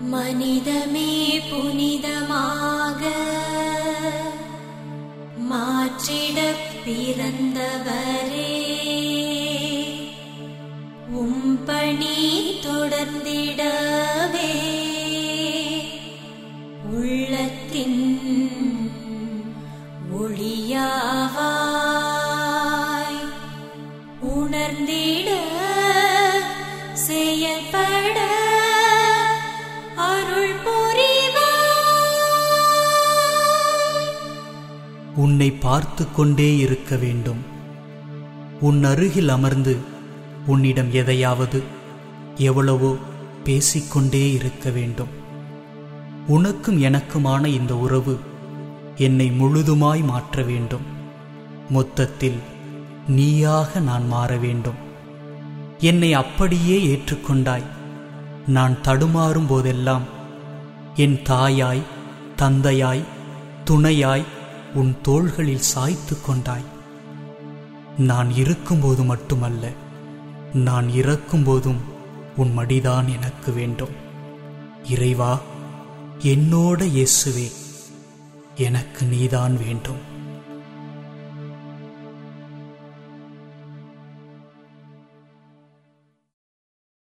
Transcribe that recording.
மனிதமே புனிதமாக மாற்றிட பிறந்தவரே உம் பணி தொடர்ந்திடவே உள்ளத்தின் ஒளியாவாய் உணர்ந்திட செயல்பட அருள் புரிவாய் உன்னை பார்த்து கொண்டே இருக்க வேண்டும் உன் அருகில் அமர்ந்து உன்னிடம் எதையாவது எவ்வளவோ பேசிக்கொண்டே இருக்க வேண்டும் உனக்கும் எனக்குமான இந்த உறவு என்னை முழுதுமாய் மாற்ற வேண்டும் மொத்தத்தில் நீயாக நான் மாற வேண்டும் என்னை அப்படியே ஏற்றுக்கொண்டாய் நான் தடுமாறும் போதெல்லாம் என் தாயாய் தந்தையாய் துணையாய் உன் தோள்களில் சாய்த்து கொண்டாய் நான் இருக்கும்போது மட்டுமல்ல நான் இறக்கும்போதும் உன் மடிதான் எனக்கு வேண்டும் இறைவா என்னோட இயேசுவே எனக்கு நீதான் வேண்டும்